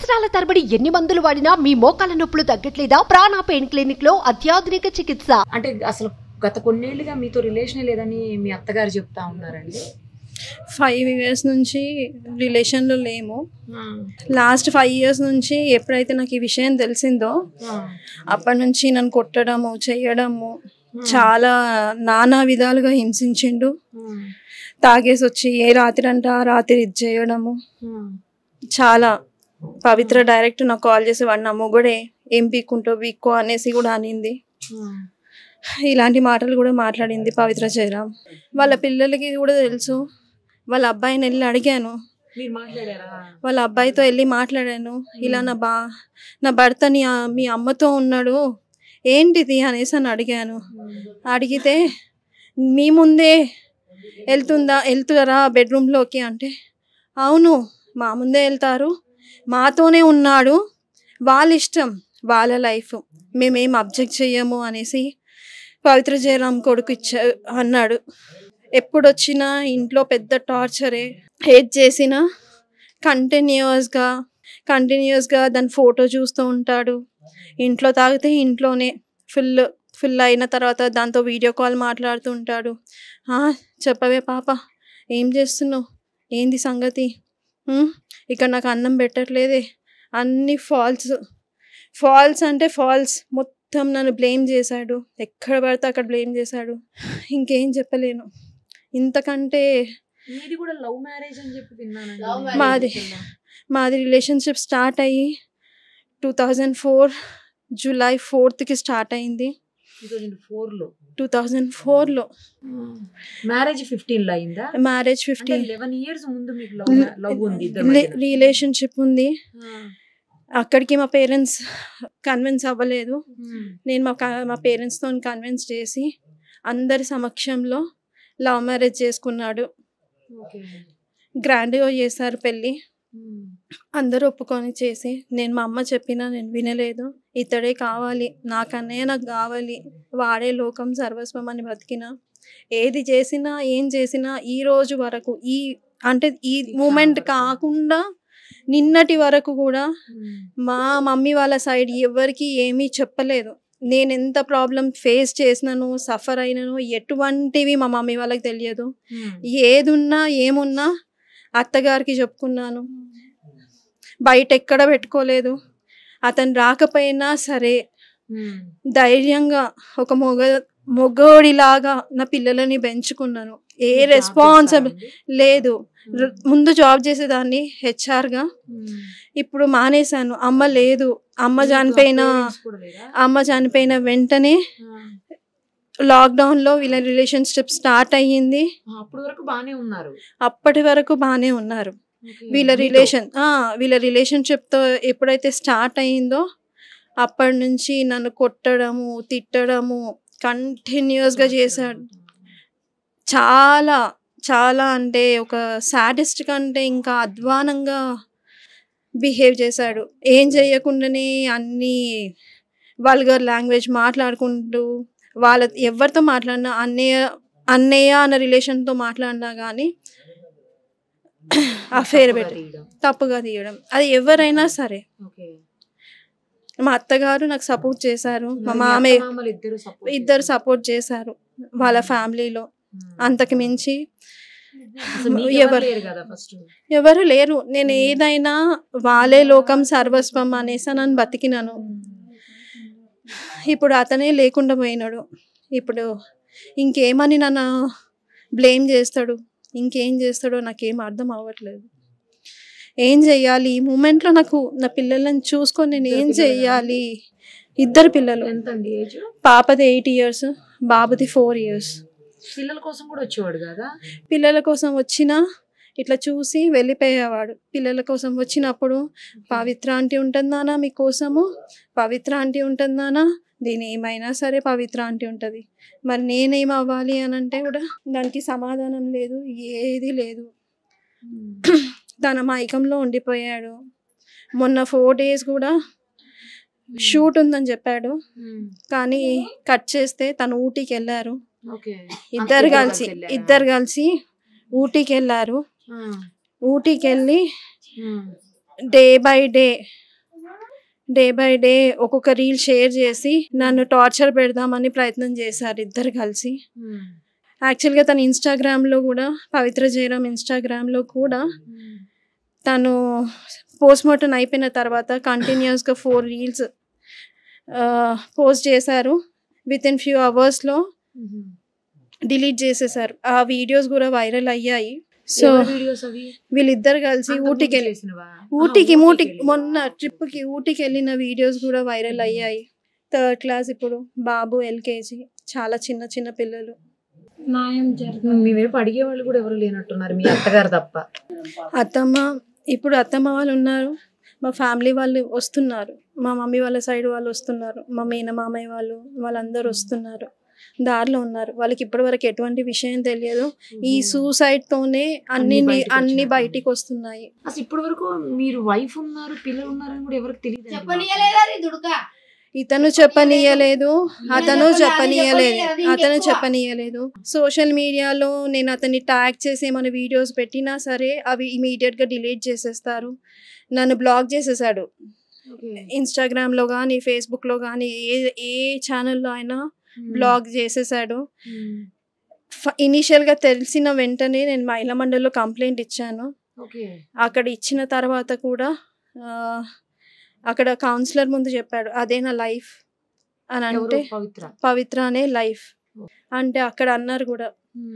సంవత్సరాల తరబడి ఎన్ని మందులు వాడినా మీ మోకాల నొప్పులు తగ్గట్లేదా ప్రాణ పెయిన్ క్లినిక్ లో అత్యాధునిక చికిత్స అంటే అసలు గత కొన్నేళ్లుగా మీతో రిలేషన్ లేదని మీ అత్తగారు చెప్తా ఉన్నారండి ఫైవ్ ఇయర్స్ నుంచి రిలేషన్లో లేము లాస్ట్ ఫైవ్ ఇయర్స్ నుంచి ఎప్పుడైతే నాకు ఈ విషయం తెలిసిందో అప్పటి నుంచి నన్ను కొట్టడము చేయడము చాలా నానా విధాలుగా హింసించిండు తాగేసి వచ్చి ఏ రాత్రి అంటే ఆ రాత్రి ఇది చేయడము చాలా పవిత్ర డైరెక్ట్ నాకు కాల్ చేసి వాడు నా మొగుడే ఏం పీక్కుంటో పీక్కో అనేసి కూడా అనింది ఇలాంటి మాటలు కూడా మాట్లాడింది పవిత్ర జయరాం వాళ్ళ పిల్లలకి కూడా తెలుసు వాళ్ళ అబ్బాయిని వెళ్ళి అడిగాను మీరు మాట్లాడారా వాళ్ళ అబ్బాయితో వెళ్ళి మాట్లాడాను ఇలా నా బా నా భర్త నీ ఆ- మీ అమ్మతో ఉన్నాడు ఏంటిది అనేసి అని అడిగాను అడిగితే మీ ముందే వెళ్తుందా వెళ్తారా బెడ్రూమ్లోకి అంటే అవును మా ముందే వెళ్తారు మాతోనే ఉన్నాడు వాళ్ళ ఇష్టం వాళ్ళ లైఫ్ మేమేం అబ్జెక్ట్ చెయ్యము అనేసి పవిత్ర జయరాం కొడుకు ఇచ్చా అన్నాడు ఎప్పుడు వచ్చినా ఇంట్లో పెద్ద టార్చరే ఏది చేసినా కంటిన్యూస్గా కంటిన్యూస్గా దాని ఫోటో చూస్తూ ఉంటాడు ఇంట్లో తాగితే ఇంట్లోనే ఫుల్ ఫుల్ అయిన తర్వాత దాంతో వీడియో కాల్ మాట్లాడుతూ ఉంటాడు "ఆ, చెప్పవే పాప ఏం చేస్తున్నావు ఏంది సంగతి ఉమ్, ఇక్కడ నాకు అన్నం పెట్టట్లేదే అన్ని ఫాల్స్ ఫాల్స్ అంటే ఫాల్స్ మొత్తం నన్ను బ్లేమ్ చేశాడు ఎక్కడ పడితే అక్కడ బ్లేమ్ చేశాడు ఇంకేం చెప్పలేను ఇంతకంటే మీది కూడా లవ్ మ్యారేజ్ అని చెప్పి విన్నానండి మాది మాది రిలేషన్షిప్ స్టార్ట్ అయ్యి టూ థౌజండ్ ఫోర్ జూలై ఫోర్త్కి స్టార్ట్ అయింది టూ థౌజండ్ ఫోర్ లో టూ థౌజండ్ ఫోర్లో మ్యారేజ్ ఫిఫ్టీన్ లో అయిందా మ్యారేజ్ అంటే ఫిఫ్టీన్ లెవెన్ ఇయర్స్ ముందు మీకు లవ్ లవ్ ఉంది ఇద్దరి మధ్యన. రిలేషన్షిప్ ఉంది ఆ. అక్కడికి మా పేరెంట్స్ కన్విన్స్ అవ్వలేదు ఉమ్. నేను మా క- మా పేరెంట్స్తో కన్విన్స్ చేసి అందరి సమక్షంలో లవ్ మ్యారేజ్ చేసుకున్నాడు ఓకే గ్రాండ్గా చేశారు పెళ్ళి ఉమ్. అందరూ ఒప్పుకొని చేసి నేను మా అమ్మ చెప్పినా నేను వినలేదు ఇతడే కావాలి నాకన్నయ్య నాకు కావాలి వాడే లోకం సర్వస్వం అని బతికిన ఏది చేసినా ఏం చేసినా ఈ రోజు వరకు ఈ అంటే ఈ మూమెంట్ కాకుండా నిన్నటి వరకు కూడా ఉమ్. మా మమ్మీ వాళ్ళ సైడ్ ఎవరికి ఏమీ చెప్పలేదు నేను ఎంత ప్రాబ్లం ఫేస్ చేసినాను సఫర్ అయినాను ఎటువంటివి మా మమ్మీ వాళ్ళకి తెలియదు ఉమ్. ఏదున్నా ఏమున్నా అత్తగారికి చెప్పుకున్నాను బయట ఎక్కడ పెట్టుకోలేదు అతను రాకపోయినా సరే ఉమ్. ధైర్యంగా ఒక మొగ మొగోడిలాగా నా పిల్లలని పెంచుకున్నాను ఏ మీరు జాబ్ రెస్పాన్సిబుల్ చేస్తారండి? లేదు ర- ముందు జాబ్ చేసేదాన్ని హెచ్ఆర్గా ఉమ్. ఇప్పుడు మానేశాను అమ్మ లేదు అమ్మ మీకు చనిపోయిన parents కూడా లేరా? అమ్మ చనిపోయిన వెంటనే ఆ. లాక్డౌన్లో వీళ్ళ రిలేషన్షిప్ స్టార్ట్ అయ్యింది ఆ, అప్పటి వరకు బానే ఉన్నారు అప్పటి వరకు బాగానే ఉన్నారు ఓకే. వీళ్ళ మీతో? రిలేషన్ ఆ, వీళ్ళ రిలేషన్షిప్తో ఎప్పుడైతే స్టార్ట్ అయిందో అప్పటి నుంచి నన్ను కొట్టడము తిట్టడము కంటిన్యూస్గా చేశాడు చాలా చాలా అంటే ఒక సాడిస్ట్ కంటే ఇంకా అధ్వానంగా బిహేవ్ చేశాడు ఏం చేయకుండానే అన్ని వల్గర్ లాంగ్వేజ్ మాట్లాడుకుంటూ వాళ్ళ ఎవరితో మాట్లాడినా అన్నయ్య అన్నయ్య అన్న రిలేషన్తో మాట్లాడినా కానీ అఫేర్ తప్పుగా పెట్టి తీయడం. తప్పుగా తీయడం అది ఎవరైనా సరే ఓకే. మా అత్తగారు నాకు సపోర్ట్ చేశారు మా మరి మీ మామయ్య అత్తమామలు ఇద్దరు support ఇద్దరు చేశారా? సపోర్ట్ చేశారు వాళ్ళ ఫ్యామిలీలో ఉమ్. అంతకు మించి అసలు మీకు ఎవరు ఎవరు లేరు కదా ఫస్ట్ ఎవరు లేరు నేను ఏదైనా వాళ్ళే లోకం సర్వస్వం అనేసి నన్ను బతికినాను ఇప్పుడు అతనే లేకుండా పోయినాడు ఇప్పుడు ఇంకేమని నన్ను బ్లేమ్ చేస్తాడు ఇంకేం చేస్తాడో నాకేం అర్థం అవ్వట్లేదు ఏం చెయ్యాలి ఈ మూమెంట్లో నాకు నా పిల్లలను చూసుకొని నేను ఏం ఇద్దరు పిల్లలా? చెయ్యాలి ఇద్దరు పిల్లలు ఎంత అండి ఏజ్ పాపది ఎయిట్ ఇయర్స్ బాబుది ఫోర్ ఇయర్స్ పిల్లల కోసం కూడా వచ్చేవాడు కదా పిల్లల కోసం వచ్చినా ఇట్లా చూసి వెళ్ళిపోయేవాడు పిల్లల కోసం వచ్చినప్పుడు పవిత్ర ఆంటీ ఉంటుందానా మీకోసము పవిత్ర ఆంటీ ఉంటుందానా దీని ఏమైనా సరే పవిత్ర ఆంటీ ఉంటుంది మరి నేనేం అవ్వాలి అని అంటే కూడా దానికి సమాధానం లేదు ఏది లేదు తన మైకంలో ఉండిపోయాడు మొన్న ఫోర్ డేస్ కూడా షూట్ ఉందని చెప్పాడు ఉమ్. కానీ కట్ చేస్తే తను ఊటీకి వెళ్ళారు ఓకే ఇద్దరు ఇద్దరు కలిసి కలిసి వెళ్ళారా? ఇద్దరు కలిసి ఊటీకి వెళ్ళారు ఆ. ఊటీకి వెళ్ళి ఉమ్. Day by day day by day ఒక్కొక్క రీల్ షేర్ చేసి నన్ను టార్చర్ పెడదామని ప్రయత్నం చేశారు ఇద్దరు కలిసి యాక్చువల్గా తన ఇన్స్టాగ్రామ్లో కూడా పవిత్ర జయరామ్ ఇన్స్టాగ్రామ్లో కూడా తను పోస్ట్ మార్టం అయిపోయిన తర్వాత కంటిన్యూస్గా ఫోర్ రీల్స్ పోస్ట్ చేశారు విత్ ఇన్ ఫ్యూ అవర్స్లో డిలీట్ చేసేసారు ఆ వీడియోస్ కూడా వైరల్ అయ్యాయి సో వీడియోస్ అవి వీళ్ళిద్దరు కలిసి అంతకు ముందు ఊటీకి వెళ్ళి చేసినవా? ఊటీకి ఆ, ఊటీకి వెళ్ళి. మొన్న ట్రిప్కి ఊటీకి వెళ్ళిన వీడియోస్ కూడా వైరల్ అయ్యాయి థర్డ్ క్లాస్ ఇప్పుడు బాబు ఎల్కేజీ చాలా చిన్న చిన్న పిల్లలు న్యాయం జరగదు మీ వైపు అడిగే వాళ్ళు కూడా ఎవరు లేనట్టున్నారు మీ అత్తగారు తప్ప అత్తమ్మ ఇప్పుడు అత్తమ్మ వాళ్ళు ఉన్నారు మా ఫ్యామిలీ వాళ్ళు వస్తున్నారు మా మమ్మీ వాళ్ళ సైడ్ వాళ్ళు వస్తున్నారు మా మేన మామయ్య వాళ్ళు వాళ్ళందరూ వస్తున్నారు దారిలో ఉన్నారు వాళ్ళకి ఇప్పటివరకు ఎటువంటి విషయం తెలియదు ఈ సూసైడ్ తోనే అన్ని అన్ని బయటికి అన్ని వచ్చినాయి. బయటికి వస్తున్నాయి అసలు ఇప్పటి వరకు మీరు వైఫ్ ఉన్నారు పిల్లలు ఉన్నారని కూడా ఎవరికి తెలియదు ఇతను చెప్పనీయలేదు అతను చెప్పని- చెప్పనీయలేదు చెప్పనీయలేదు, అతను ఇంకెక్కువ. చెప్పనీయలేదు సోషల్ మీడియాలో నేను అతన్ని ట్యాగ్ చేసి ఏమైనా వీడియోస్ పెట్టినా సరే అవి ఇమీడియట్ గా డిలీట్ చేసేస్తారు నన్ను బ్లాక్ చేసేసాడు ఇన్స్టాగ్రామ్ లో కానీ ఫేస్బుక్ లో కానీ ఏ ఏ ఛానల్లో అయినా బ్లాక్ చేసేసాడు ఇనీషియల్ గా తెలిసిన వెంటనే నేను మహిళా మండలిలో కంప్లైంట్ ఇచ్చాను ఓకే అక్కడ ఇచ్చిన తర్వాత కూడా ఆ, అక్కడ కౌన్సిలర్ ముందు చెప్పాడు అదే నా లైఫ్ అని అంటే పవిత్ర పవిత్ర అనే లైఫ్ అంటే అక్కడ అన్నారు కూడా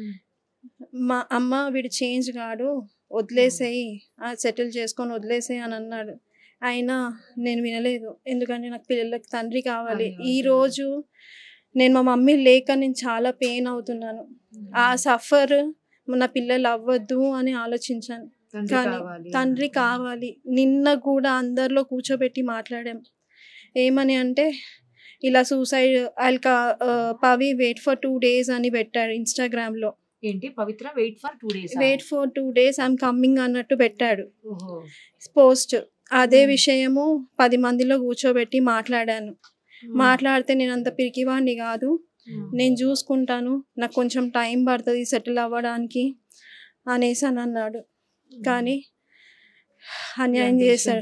మా అమ్మ వీడు చేంజ్ కాడు వదిలేసేయి సెటిల్ చేసుకొని వదిలేసేయి అని అన్నాడు అయినా నేను వినలేదు ఎందుకంటే నాకు పిల్లలకి తండ్రి కావాలి అదే, ఈ అదే. రోజు నేను మా మమ్మీ లేక నేను చాలా పెయిన్ అవుతున్నాను ఆ సఫర్ నా పిల్లలు అవ్వద్దు అని ఆలోచించాను తండ్రి కానీ కావాలి. తండ్రి కావాలి నిన్న కూడా అందరిలో కూర్చోబెట్టి మాట్లాడాం ఏమని అంటే ఇలా suicide I'll Pavi wait for two days అని పెట్టాడు ఇన్స్టాగ్రామ్ లో ఏంటి Pavitra wait for two days wait for two days I'm coming అన్నట్టు పెట్టాడు పోస్ట్ అదే Hmm. విషయము పది మందిలో కూర్చోబెట్టి మాట్లాడాను మాట్లాడితే నేను అంత పిరికివాడిని కాదు నేను చూసుకుంటాను నాకు కొంచెం టైం పడుతుంది సెటిల్ అవ్వడానికి అనేసి అని అన్నాడు కానీ అన్యాయం చేశాడు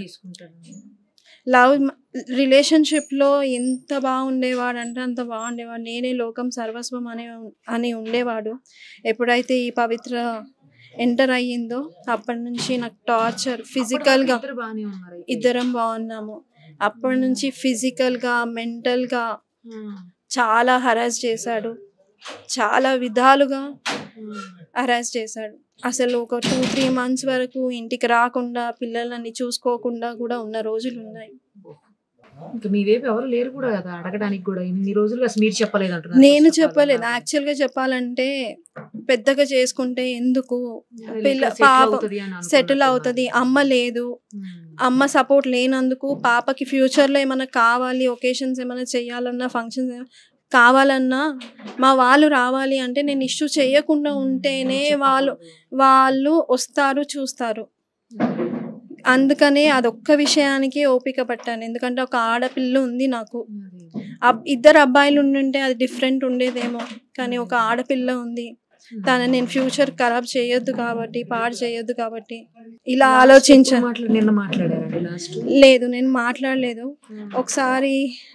లవ్ రిలేషన్షిప్లో ఎంత బాగుండేవాడు అంటే అంత బాగుండేవాడు నేనే లోకం సర్వస్వం అనే అని ఉండేవాడు ఎప్పుడైతే ఈ పవిత్ర ఎంటర్ అయ్యిందో అప్పటి నుంచి నాకు టార్చర్ ఫిజికల్గా ఇద్దరు బాగానే ఉన్నారు అయితే. ఇద్దరం బాగున్నాము అప్పటి నుంచి ఫిజికల్గా మెంటల్గా ఉమ్. చాలా హరాస్ చేశాడు చాలా విధాలుగా ఉమ్. హరాస్ చేశాడు అసలు ఒక టూ త్రీ మంత్స్ వరకు ఇంటికి రాకుండా పిల్లలని చూసుకోకుండా కూడా ఉన్న రోజులు ఉన్నాయి ఇంకా మీ వైపు ఎవరు లేరు కూడా కదా అడగడానికి కూడా ఇన్ని రోజులు అసలు మీరు చెప్పలేదు అంటున్నారు నేను చెప్పలేదు యాక్చువల్గా చెప్పాలంటే పెద్దగా చేసుకుంటే ఎందుకు పిల్ల- పాప సెటిల్ అవుతుంది అమ్మ లేదు అమ్మ సపోర్ట్ లేనందుకు పాపకి ఫ్యూచర్లో ఏమైనా కావాలి ఒకేషన్స్ ఏమైనా చేయాలన్నా ఫంక్షన్స్ కావాలన్నా మా వాళ్ళు రావాలి అంటే నేను ఇష్యూ చేయకుండా ఉంటేనే వాళ్ళు వాళ్ళు వస్తారు చూస్తారు అందుకనే అదొక్క విషయానికి ఓపిక పట్టాను ఎందుకంటే ఒక ఆడపిల్ల ఉంది నాకు అబ్- ఇద్దరు అబ్బాయిలు ఉండుంటే అది డిఫరెంట్ ఉండేదేమో కానీ ఒక ఆడపిల్ల ఉంది తన నేను ఫ్యూచర్ ఖరాబ్ చేయొద్దు కాబట్టి పాడు చేయొద్దు కాబట్టి ఇలా ఆలోచించాను మాట్లాడి నిన్న మాట్లాడారండి లాస్ట్ లేదు నేను మాట్లాడలేదు ఒకసారి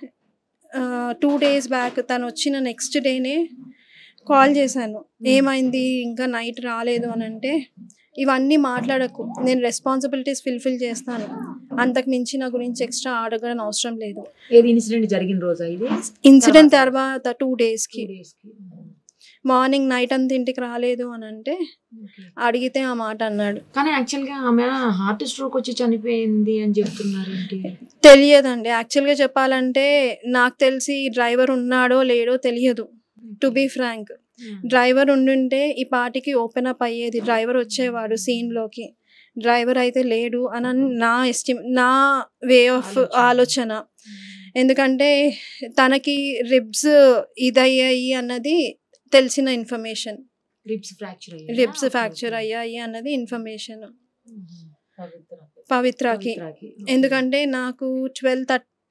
టూ డేస్ బ్యాక్ తను వచ్చిన నెక్స్ట్ డేనే కాల్ చేశాను ఏమైంది ఇంకా నైట్ రాలేదు అని అంటే ఇవన్నీ మాట్లాడకు నేను రెస్పాన్సిబిలిటీస్ ఫిల్ఫిల్ చేస్తాను అంతకు మించి నా గురించి ఎక్స్ట్రా అడగడం అవసరం లేదు ఏది ఇన్సిడెంట్ జరిగిన రోజా ఇది ఇన్సిడెంట్ తర్వాత టూ డేస్కి Two days కి. మార్నింగ్ నైట్ అంతా ఇంటికి రాలేదు అని అంటే Okay. అడిగితే ఆ మాట అన్నాడు కానీ యాక్చువల్ గా ఆమె హార్ట్ స్ట్రోక్ వచ్చి చనిపోయింది అని చెప్తున్నారు ఏంటి తెలియదండి యాక్చువల్గా చెప్పాలంటే నాకు తెలిసి డ్రైవర్ ఉన్నాడో లేడో తెలియదు టు బీ ఫ్రాంక్ డ్రైవర్ ఉండుంటే ఈ పాటికి ఓపెన్ అప్ అయ్యేది డ్రైవర్ వచ్చేవాడు సీన్లోకి డ్రైవర్ అయితే లేడు అని అని నా ఎస్టిమ్ నా వే ఆఫ్ ఆలోచన ఎందుకంటే తనకి రిబ్స్ ఇదయ్యాయి అన్నది తెలిసిన information ribs fracture ribs fracture అయ్యాయి అన్నది ఇన్ఫర్మేషన్ పవిత్రకి ఎందుకంటే నాకు twelve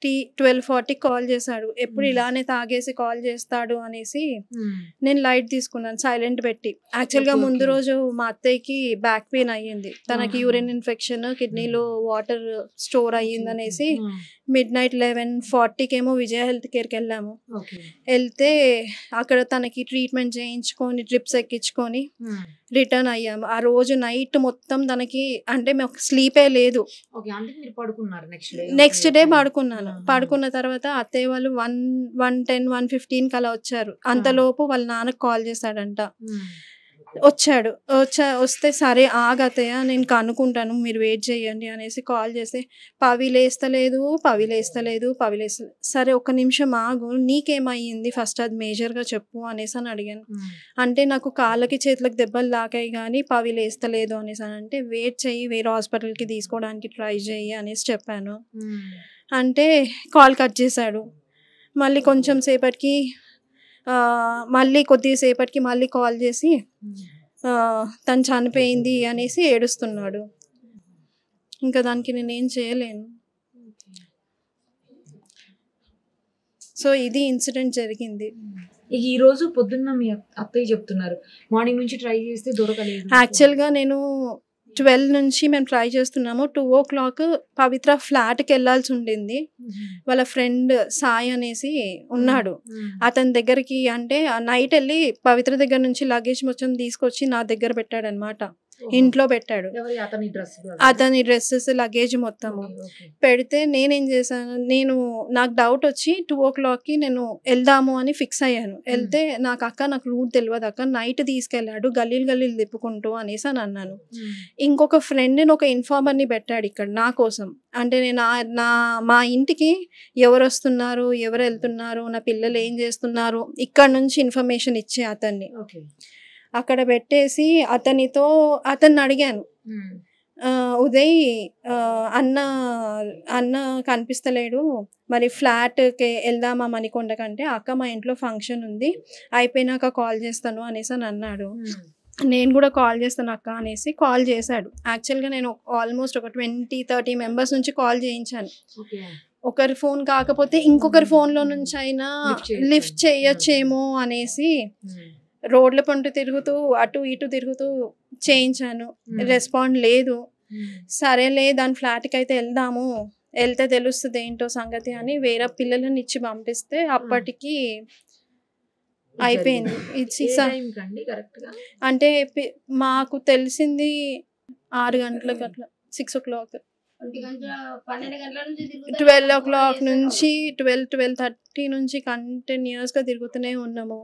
T twelve forty call చేశాడు ఎప్పుడు Hmm. ఇలానే తాగేసి కాల్ చేస్తాడు అనేసి ఉమ్. నేను లైట్ తీసుకున్నాను సైలెంట్ పెట్టి యాక్చువల్గా Okay, ముందు okay. రోజు మా అత్తయ్యకి బ్యాక్ పెయిన్ అయ్యింది తనకి ఆహా. యూరిన్ ఇన్ఫెక్షన్ కిడ్నీలో వాటర్ స్టోర్ అయ్యింది అనేసి ఉమ్. మిడ్ నైట్ లెవెన్ ఫార్టీకి ఏమో విజయ హెల్త్ కేర్కి వెళ్ళాము ఓకే వెళ్తే అక్కడ తనకి ట్రీట్మెంట్ చేయించుకొని డ్రిప్స్ ఎక్కించుకొని ఉమ్. రిటర్న్ అయ్యాము ఆ రోజు నైట్ మొత్తం తనకి అంటే మాకు స్లీపే లేదు ఓకే అందుకే మీరు పడుకున్నారు నెక్స్ట్ డే నెక్స్ట్ డే పడుకున్నాను ఆహా. పడుకున్న తర్వాత అత్తయ్య వాళ్ళు one one ten one fifteen కలా వచ్చారు అంతలోపు వాళ్ళ నాన్నకు కాల్ చేశాడంట ఉమ్. వచ్చాడు వచ్చా వస్తే సరే ఆగతయ్య నేను కనుక్కుంటాను మీరు వెయిట్ చేయండి అనేసి కాల్ చేస్తే పవి లేస్తలేదు పవి లేస్తలేదు పవి లేస్తలేదు సరే ఒక నిమిషం ఆగు నీకేమయ్యింది ఫస్ట్ అది మేజర్గా చెప్పు అనేసి అని అడిగాను ఉమ్. అంటే నాకు కాళ్ళకి చేతులకు దెబ్బలు తాకాయి కానీ పవి లేస్తలేదు అనేసి అని అంటే వెయిట్ చెయ్యి వేరే హాస్పిటల్కి తీసుకోవడానికి ట్రై చెయ్యి అనేసి చెప్పాను ఉమ్. అంటే కాల్ కట్ చేశాడు మళ్ళీ కొంచెం సేపటికి ఆ, మళ్ళీ కొద్దిసేపటికి మళ్ళీ కాల్ చేసి ఉమ్. ఆ, తను చనిపోయింది అనేసి ఏడుస్తున్నాడు ఇంకా దానికి నేనేం చేయలేను సో ఇది ఇన్సిడెంట్ జరిగింది ఇక ఈ రోజు పొద్దున్న మీ అత్త- అత్తయ్య చెప్తున్నారు మార్నింగ్ నుంచి ట్రై చేస్తే దొరకలేదు యాక్చువల్గా నేను ట్వెల్వ్ నుంచి మేము ట్రై చేస్తున్నాము టూ ఓ క్లాక్ పవిత్ర ఫ్లాట్కి వెళ్ళాల్సి ఉండింది ఉమ్. వాళ్ళ ఫ్రెండ్ సాయి అనేసి ఉన్నాడు ఉమ్. అతని దగ్గరికి అంటే ఆ నైట్ వెళ్ళి పవిత్ర దగ్గర నుంచి లగేజ్ మొత్తం తీసుకొచ్చి నా దగ్గర పెట్టాడు అనమాట ఓహో. ఇంట్లో పెట్టాడు ఎవరి అతని డ్రెస్ అతని డ్రెస్సెస్ లగేజ్ మొత్తము పెడితే నేనేం చేశాను నేను నాకు డౌట్ వచ్చి టూ ఓ క్లాక్కి నేను వెళ్దాము అని ఫిక్స్ అయ్యాను వెళ్తే నాకు అక్క నాకు రూట్ తెలియదు అక్క నైట్ తీసుకెళ్ళాడు గల్లీలు గల్లీలు తిప్పుకుంటూ అనేసి అని అన్నాను ఇంకొక ఫ్రెండ్ని ఒక ఇన్ఫార్మర్ని పెట్టాడు ఇక్కడ నా కోసం అంటే నేను ఆ- నా మా ఇంటికి ఎవరు వస్తున్నారు ఎవరు వెళ్తున్నారు నా పిల్లలు ఏం చేస్తున్నారు ఇక్కడ నుంచి ఇన్ఫర్మేషన్ ఇచ్చే అతన్ని ఓకే అక్కడ పెట్టేసి అతనితో అతన్ని అడిగాను ఆ, ఉదయ్ ఆ, అన్న అన్న కనిపిస్తలేడు మరి ఫ్లాట్కి వెళ్దామా మణికొండ కంటే అక్క మా ఇంట్లో ఫంక్షన్ ఉంది అయిపోయినాక కాల్ చేస్తాను అనేసి అని అన్నాడు నేను కూడా కాల్ చేస్తాను అక్క అనేసి కాల్ చేశాడు యాక్చువల్గా నేను ఆల్మోస్ట్ ఒక ట్వంటీ థర్టీ మెంబర్స్ నుంచి కాల్ చేయించాను ఓకే ఒకరి ఫోన్ కాకపోతే ఇంకొకరి ఫోన్లో నుంచి అయినా Lift చేయొచ్చు. లిఫ్ట్ చేయొచ్చేమో అనేసి రోడ్ల పంట తిరుగుతూ అటు ఇటు తిరుగుతూ చేయించాను రెస్పాండ్ లేదు సరేలే దాని ఫ్లాట్కి అయితే వెళ్దాము వెళ్తే తెలుస్తుంది ఏంటో సంగతి అని వేరే పిల్లలని ఇచ్చి పంపిస్తే అప్పటికి అయిపోయింది ఇది స- కండి కరెక్ట్ గా అంటే పి- మాకు తెలిసింది ఆరు గంటలకు అట్లా six o'clock twelve o'clock నుంచి ట్వెల్వ్ ట్వెల్వ్ థర్టీ నుంచి కంటిన్యూస్గా తిరుగుతూనే ఉన్నాము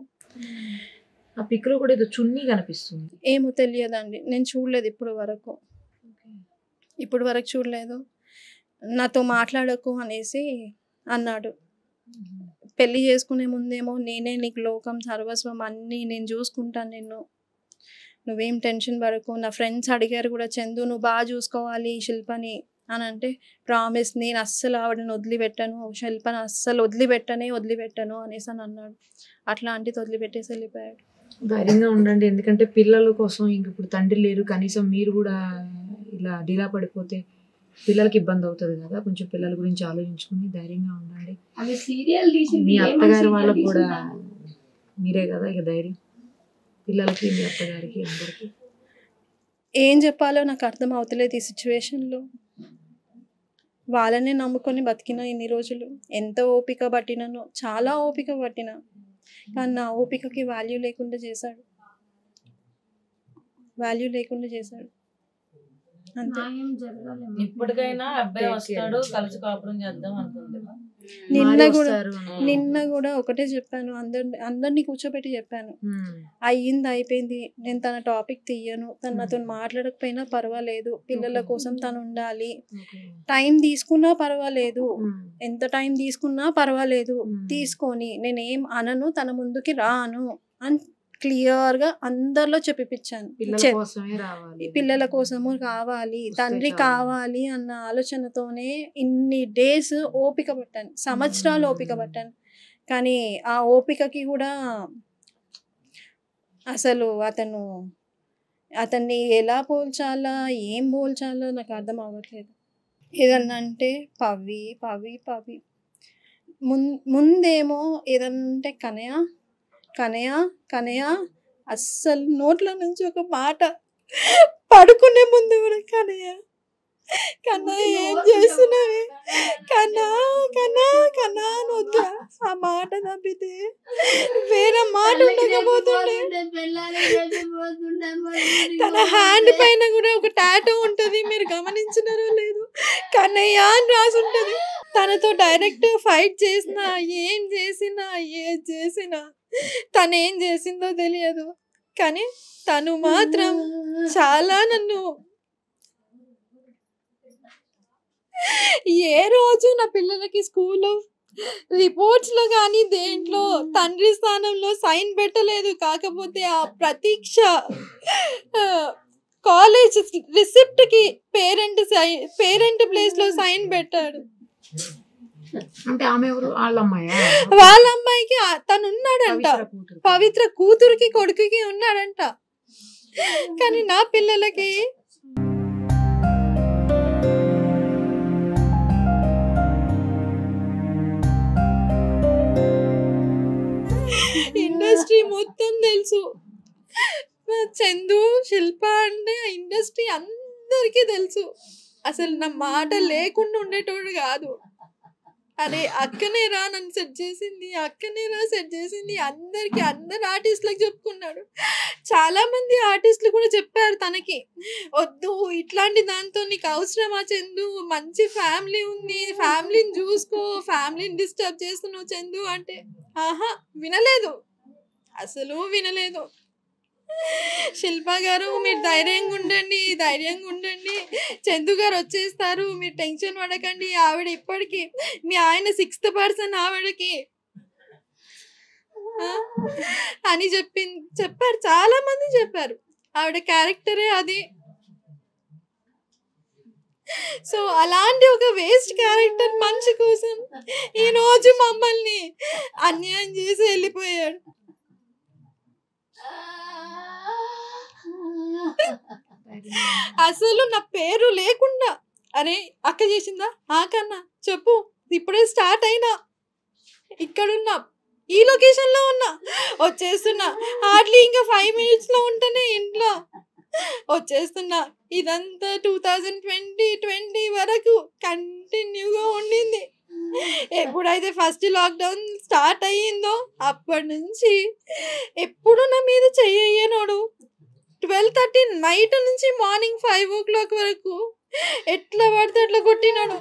ఆ పిక్ లో కూడా ఏదో చున్నీ కనిపిస్తుంది ఏమో తెలియదండి నేను చూడలేదు ఇప్పుడు వరకు ఇప్పుడు వరకు చూడలేదు నాతో మాట్లాడకు అనేసి అన్నాడు పెళ్లి చేసుకునే ముందేమో నేనే నీకు లోకం సర్వస్వం అన్నీ నేను చూసుకుంటాను నిన్ను నువ్వేం టెన్షన్ పడకు నా ఫ్రెండ్స్ అడిగారు కూడా చందు నువ్వు బాగా చూసుకోవాలి శిల్పని అని అంటే ప్రామిస్ నేను అస్సలు ఆవిడని వదిలిపెట్టాను శిల్పని అస్సలు వదిలిపెట్టనే వదిలిపెట్టాను అనేసి అని అన్నాడు అట్లాంటిది వదిలిపెట్టేసి వెళ్ళిపోయాడు ధైర్యంగా ఉండండి ఎందుకంటే పిల్లల కోసం ఇంక ఇప్పుడు తండ్రి లేరు కనీసం మీరు కూడా ఇలా డీలా పడిపోతే పిల్లలకి ఇబ్బంది అవుతుంది కదా కొంచెం పిల్లల గురించి ఆలోచించుకుని ధైర్యంగా ఉండండి ఆమె సీరియల్ తీసింది మీ ఏమని అత్తగారి serial వాళ్ళకి కూడా తీసిందా? మీరే కదా ఇక ధైర్యం పిల్లలకి మీ అత్తగారికి అందరికి ఏం చెప్పాలో నాకు అర్థం అవుతలేదు ఈ సిచ్యువేషన్లో వాళ్ళనే నమ్ముకొని బతికిన ఇన్ని రోజులు ఎంత ఓపిక పట్టినానో చాలా ఓపిక పట్టిన కానీ నా ఓపికకి వాల్యూ లేకుండా చేశాడు వాల్యూ లేకుండా చేశాడు అంతే న్యాయం జరగాలి ఇప్పటికైనా అబ్బాయి వస్తాడు కలిసి కాపురం చేద్దాం అనుకుంటున్నా నిన్న మారి కూడా వస్తారు. నిన్న కూడా ఒకటే చెప్పాను అందరిని అందరినీ కూర్చోబెట్టి చెప్పాను ఉమ్. అయ్యింది అయిపోయింది నేను తన టాపిక్ తీయను తను నాతో మాట్లాడకపోయినా పర్వాలేదు పిల్లల కోసం తను ఉండాలి ఓకే. టైం తీసుకున్నా పర్వాలేదు ఉమ్. ఎంత టైం తీసుకున్నా పర్వాలేదు ఉమ్. తీసుకొని నేనేం అనను తన ముందుకి రాను అని క్లియర్గా అందరిలో చెప్పిపించాను పిల్లల చె- కోసమే రావాలి పిల్లల కోసము కావాలి వస్తే తండ్రి చాలు. కావాలి అన్న ఆలోచనతోనే ఇన్ని డేస్ ఓపిక పట్టాను సంవత్సరాలు మ్మ్. ఓపిక పట్టాను కానీ ఆ ఓపికకి కూడా అసలు అతను అతన్ని ఎలా పోల్చాలా ఏం పోల్చాలో నాకు అర్థం అవ్వట్లేదు ఏదన్నా అంటే పవి పవి పవి ముం- ముందేమో ఏదంటే కనయ కనయ కనయ అస్సలు నోట్ల నుంచి ఒక మాట పడుకునే ముందు కూడా కనయ కన్నా ఏం చేస్తున్నావే కన్నా కన్నా కన్నా అని వద్దా ఆ మాట తప్పితే వేరే మాట ఉండకపోతుండే తన హ్యాండ్ పైన కూడా ఒక టాటూ ఉంటది మీరు గమనించినారో లేదు కన్నయ్య అని రాసి ఉంటది తనతో డైరెక్ట్ ఫైట్ చేసినా ఏం చేసినా ఏం చేసినా తను ఏం చేసిందో తెలియదు కానీ తను మాత్రం చాలా నన్ను ఏ రోజు నా పిల్లలకి స్కూల్లో రిపోర్ట్స్ లో కానీ దేంట్లో తండ్రి స్థానంలో సైన్ పెట్టలేదు కాకపోతే ఆ ప్రతీక్ష కాలేజ్ రిసిప్ట్ కి పేరెంట్ పేరెంట్ ప్లేస్ లో సైన్ పెట్టాడు అంటే ఆమె ఎవరు వాళ్ళ అమ్మాయా వాళ్ళ అమ్మాయికి ఆ- తను ఉన్నాడంట పవిత్ర కూతురు. పవిత్ర కూతురికి కొడుకుకి ఉన్నాడంట కానీ నా పిల్లలకి ఇండస్ట్రీ మొత్తం తెలుసు చందు శిల్ప అంటే ఆ ఇండస్ట్రీ అందరికీ తెలుసు అసలు నా మాట లేకుండా ఉండేటోడు కాదు అరే అక్కనే రా నన్ను సెట్ చేసింది అక్కనే రా సెట్ చేసింది అందరికి అందరు ఆర్టిస్టులకు చెప్పుకున్నాడు చాలా మంది ఆర్టిస్టులు కూడా చెప్పారు తనకి వద్దు ఇట్లాంటి దాంతో నీకు అవసరమా చందు మంచి ఫ్యామిలీ ఉంది ఫ్యామిలీని చూసుకో ఫ్యామిలీని డిస్టర్బ్ చేస్తున్నావు చందు అంటే ఆహా వినలేదు అసలు వినలేదు శిల్ప గారు మీరు ధైర్యంగా ఉండండి ధైర్యంగా ఉండండి చందు గారు వచ్చేస్తారు మీరు టెన్షన్ పడకండి ఆవిడ ఇప్పటికి మీ ఆయన సిక్స్త్ పర్సన్ ఆవిడకి ఆ? అని చెప్పి చెప్పారు చాలా మంది చెప్పారు ఆవిడ క్యారెక్టరే అది సో అలాంటి ఒక వేస్ట్ క్యారెక్టర్ మనిషి కోసం ఈ రోజు మమ్మల్ని అన్యాయం చేసి వెళ్ళిపోయాడు అసలు నా పేరు లేకుండా అరే అక్క చేసిందా ఆ కన్నా చెప్పు ఇప్పుడే స్టార్ట్ అయినా ఇక్కడున్నా ఈ లొకేషన్ లో ఉన్నా వచ్చేస్తున్నా హార్డ్లీ ఇంకా ఫైవ్ మినిట్స్ లో ఉంటేనే ఇంట్లో వచ్చేస్తున్నా ఇదంతా టూ థౌజండ్ ట్వంటీ ట్వంటీ వరకు కంటిన్యూగా ఉండింది ఎప్పుడైతే ఫస్ట్ లాక్డౌన్ స్టార్ట్ అయ్యిందో అప్పటి నుంచి ఎప్పుడు నా మీద చెయ్యనోడు ట్వెల్వ్ థర్టీ నైట్ నుంచి మార్నింగ్ ఫైవ్ ఓ క్లాక్ వరకు ఎట్లా పడితే అట్లా కొట్టినాడు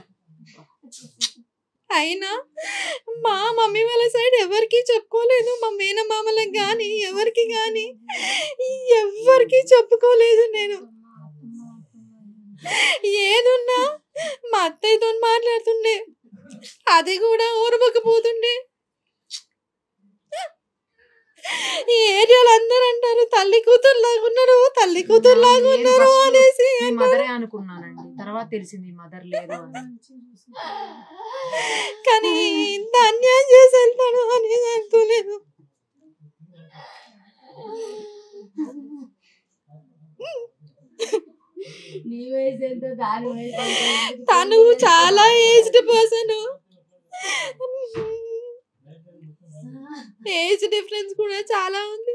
అయినా మా మమ్మీ వాళ్ళ సైడ్ ఎవరికి చెప్పుకోలేదు మా మేనమామలకు కానీ ఎవరికి కానీ ఎవరికి చెప్పుకోలేదు నేను ఏదున్నా మా అత్తయ్యతో మాట్లాడుతుండే అది కూడా ఊరబకపోతుండే ఈ ఏరియాలో అందరూ అంటారు తల్లి కూతురు లాగున్నారు తల్లి కూతురు లాగున్నారు నేను first అనేసి మీ అంటారు. మదరే అనుకున్నానండి తర్వాత తెలిసింది మదర్ లేదు అని కానీ ఇంత అన్యాయం చేసి వెళ్తాడు అని అనుకోలేదు నీ వయసు ఎంత దాని వయసు ఎంత? తను చాలా ఏజ్డ్ పర్సన్ ఏజ్ డిఫరెన్స్ కూడా చాలా ఉంది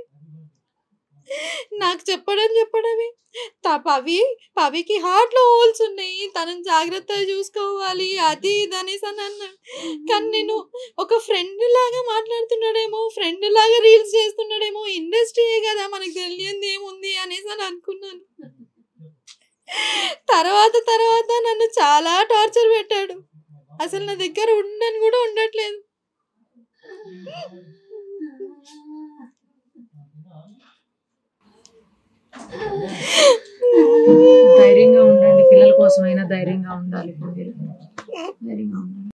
నాకు చెప్పడం చెప్పడమే త- పవి పవికి హార్ట్ లో హోల్స్ ఉన్నాయి తనని జాగ్రత్తగా చూసుకోవాలి అది ఇది అనేసి అని అన్నాడు కానీ నేను ఒక ఫ్రెండ్ లాగా మాట్లాడుతున్నాడేమో ఫ్రెండ్ లాగా రీల్స్ చేస్తున్నాడేమో ఇండస్ట్రీయే కదా మనకు తెలియంది ఏముంది అనేసి అని అనుకున్నాను తర్వాత తర్వాత నన్ను చాలా టార్చర్ పెట్టాడు అసలు నా దగ్గర ఉండని కూడా ఉండట్లేదు ధైర్యంగా ఉండండి పిల్లల కోసమైనా ధైర్యంగా ఉండాలి ఇప్పుడు మీరు ధైర్యంగా ఉండండి